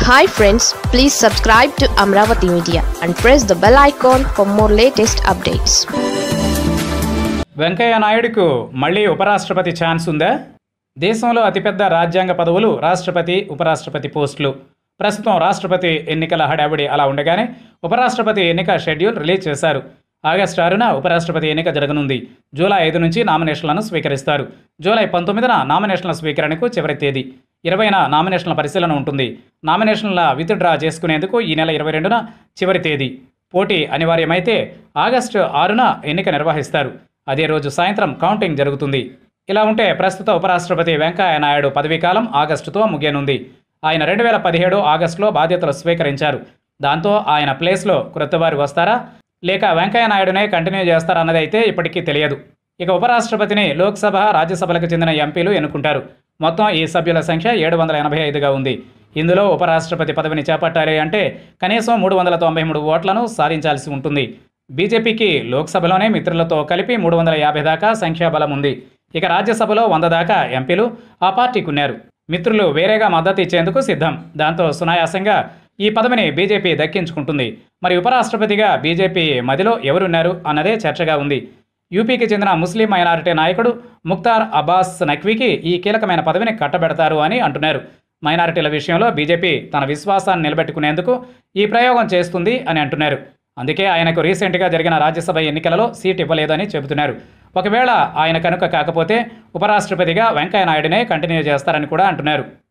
hi friends please subscribe to Amaravati media and press the bell icon for more latest updates Venkaiah నాయుడుకు మళ్ళీ ఉపరాష్ట్రపతి chance ఉందా దేశంలో అతిపెద్ద రాజ్యాంగ పదవులు రాష్ట్రపతి ఉపరాష్ట్రపతి పోస్టులు ప్రస్తుతం రాష్ట్రపతి ఎన్నికల హడావిడి అలా ఉండగానే ఉపరాష్ట్రపతి ఎన్నిక షెడ్యూల్ రిలీజ్ చేశారు ఆగస్టు ఆరున ఉపరాష్ట్రపతి ఎన్నిక జరగనుంది జూలై ఐదు నుంచి నామినేషన్లను స్వీకరిస్తారు జూలై పంతొమ్మిదిన నామినేషన్ల స్వీకరణకు చివరి తేదీ ఇరవైన నామినేషన్ల పరిశీలన ఉంటుంది నామినేషన్ల విత్డ్రా చేసుకునేందుకు ఈ నెల ఇరవై రెండున చివరి తేదీ పోటీ అనివార్యమైతే ఆగస్టు ఆరున ఎన్నిక నిర్వహిస్తారు అదే రోజు సాయంత్రం కౌంటింగ్ జరుగుతుంది ఇలా ఉంటే ప్రస్తుత ఉపరాష్ట్రపతి వెంకయ్య నాయుడు పదవీకాలం ఆగస్టుతో ముగియనుంది ఆయన రెండు వేల పదిహేడు ఆగస్టులో బాధ్యతలు స్వీకరించారు దాంతో ఆయన ప్లేస్లో క్రొత్తవారు వస్తారా లేక వెంకయ్య నాయుడునే కంటిన్యూ చేస్తారన్నది అయితే ఇప్పటికీ తెలియదు ఇక ఉపరాష్ట్రపతిని లోక్సభ రాజ్యసభలకు చెందిన ఎంపీలు ఎన్నుకుంటారు మొత్తం ఈ సభ్యుల సంఖ్య ఏడు వందల ఎనభై ఐదుగా ఉంది ఇందులో ఉపరాష్ట్రపతి పదవిని చేపట్టాలి అంటే కనీసం మూడు వందల తొంభై మూడు ఓట్లను సాధించాల్సి ఉంటుంది బీజేపీకి లోక్సభలోనే మిత్రులతో కలిపి మూడు వందల యాభై దాకా సంఖ్యాబలం ఉంది ఇక రాజ్యసభలో వంద దాకా ఎంపీలు ఆ పార్టీకి ఉన్నారు మిత్రులు వేరేగా మద్దతు ఇచ్చేందుకు సిద్ధం దాంతో సునాయాసంగా ఈ పదవిని బీజేపీ దక్కించుకుంటుంది మరి ఉపరాష్ట్రపతిగా బీజేపీ మదిలో ఎవరున్నారు అన్నదే చర్చగా ఉంది యూపీకి చెందిన ముస్లిం మైనారిటీ నాయకుడు ముక్తార్ అబ్బాస్ నఖ్వీకి ఈ కీలకమైన పదవిని కట్టబెడతారు అని అంటున్నారు మైనారిటీల విషయంలో బీజేపీ తన విశ్వాసాన్ని నిలబెట్టుకునేందుకు ఈ ప్రయోగం చేస్తుంది అని అంటున్నారు అందుకే ఆయనకు రీసెంట్గా జరిగిన రాజ్యసభ ఎన్నికలలో సీట్ ఇవ్వలేదని చెబుతున్నారు ఒకవేళ ఆయన కనుక కాకపోతే ఉపరాష్ట్రపతిగా వెంకయ్య నాయుడునే కంటిన్యూ చేస్తారని కూడా అంటున్నారు